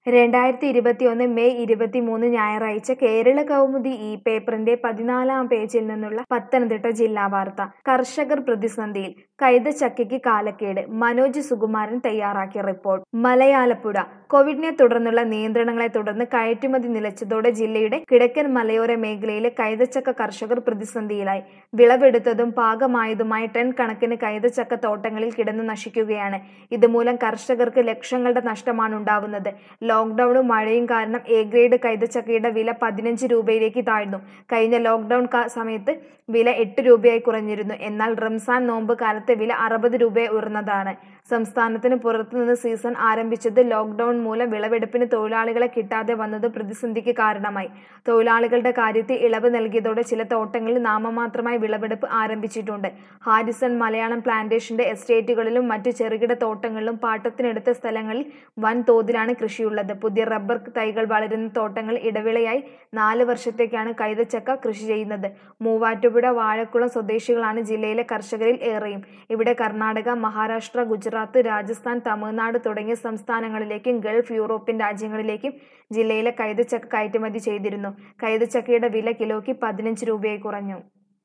രണ്ടായിരത്തി ഇരുപത്തിയൊന്ന് മെയ് ഇരുപത്തിമൂന്ന് ഞായറാഴ്ച കേരള കൗമുദി ഈ പേപ്പറിന്റെ പതിനാലാം പേജിൽ നിന്നുള്ള പത്തനംതിട്ട ജില്ലാ വാർത്ത കർഷകർ പ്രതിസന്ധിയിൽ കൈതച്ചക്കയ്ക്ക് കാലക്കേട് മനോജ് സുകുമാരൻ തയ്യാറാക്കിയ റിപ്പോർട്ട് മലയാലപ്പുഴ കോവിഡിനെ തുടർന്നുള്ള നിയന്ത്രണങ്ങളെ തുടർന്ന് കയറ്റുമതി നിലച്ചതോടെ ജില്ലയുടെ കിഴക്കൻ മലയോര മേഖലയിലെ കൈതച്ചക്ക കർഷകർ പ്രതിസന്ധിയിലായി വിളവെടുത്തതും പാകമായതുമായ ടൺ കണക്കിന് കൈതച്ചക്ക തോട്ടങ്ങളിൽ കിടന്ന് നശിക്കുകയാണ് ഇതുമൂലം കർഷകർക്ക് ലക്ഷങ്ങളുടെ നഷ്ടമാണ് ഉണ്ടാവുന്നത് ലോക്ക്ഡൌണും മഴയും കാരണം എ ഗ്രേഡ് കൈതച്ചക്കയുടെ വില പതിനഞ്ച് രൂപയിലേക്ക് താഴ്ന്നു കഴിഞ്ഞ ലോക്ക്ഡൌൺ കാ- സമയത്ത് വില എട്ട് രൂപയായി കുറഞ്ഞിരുന്നു എന്നാൽ റംസാൻ നോമ്പ് കാലത്തെ വില അറുപത് രൂപയെ ഉയർന്നതാണ് സംസ്ഥാനത്തിന് പുറത്തുനിന്ന് സീസൺ ആരംഭിച്ചത് ലോക്ക്ഡൌൺ മൂലം വിളവെടുപ്പിന് തൊഴിലാളികളെ കിട്ടാതെ വന്നത് പ്രതിസന്ധിക്ക് കാരണമായി തൊഴിലാളികളുടെ കാര്യത്തിൽ ഇളവ് നൽകിയതോടെ ചില തോട്ടങ്ങളിൽ നാമമാത്രമായി വിളവെടുപ്പ് ആരംഭിച്ചിട്ടുണ്ട് ഹാരിസൺ മലയാളം പ്ലാന്റേഷന്റെ എസ്റ്റേറ്റുകളിലും മറ്റു ചെറുകിട തോട്ടങ്ങളിലും പാട്ടത്തിനെടുത്ത സ്ഥലങ്ങളിൽ വൻ തോതിലാണ് കൃഷിയുള്ളത് പുതിയ റബ്ബർ തൈകൾ വളരുന്ന തോട്ടങ്ങൾ ഇടവിളയായി നാല് വർഷത്തേക്കാണ് കൈതച്ചക്ക കൃഷി ചെയ്യുന്നത് മൂവാറ്റുപുഴ വാഴക്കുളം സ്വദേശികളാണ് ജില്ലയിലെ കർഷകരിൽ ഏറെയും ഇവിടെ കർണാടക മഹാരാഷ്ട്ര ഗുജറാത്ത് രാജസ്ഥാൻ തമിഴ്നാട് തുടങ്ങിയ സംസ്ഥാനങ്ങളിലേക്കും ഗൾഫ് യൂറോപ്യൻ രാജ്യങ്ങളിലേക്കും ജില്ലയിലെ കൈതച്ചക്ക കയറ്റുമതി ചെയ്തിരുന്നു കൈതച്ചക്കയുടെ വില കിലോയ്ക്ക് പതിനഞ്ച് രൂപയായി കുറഞ്ഞു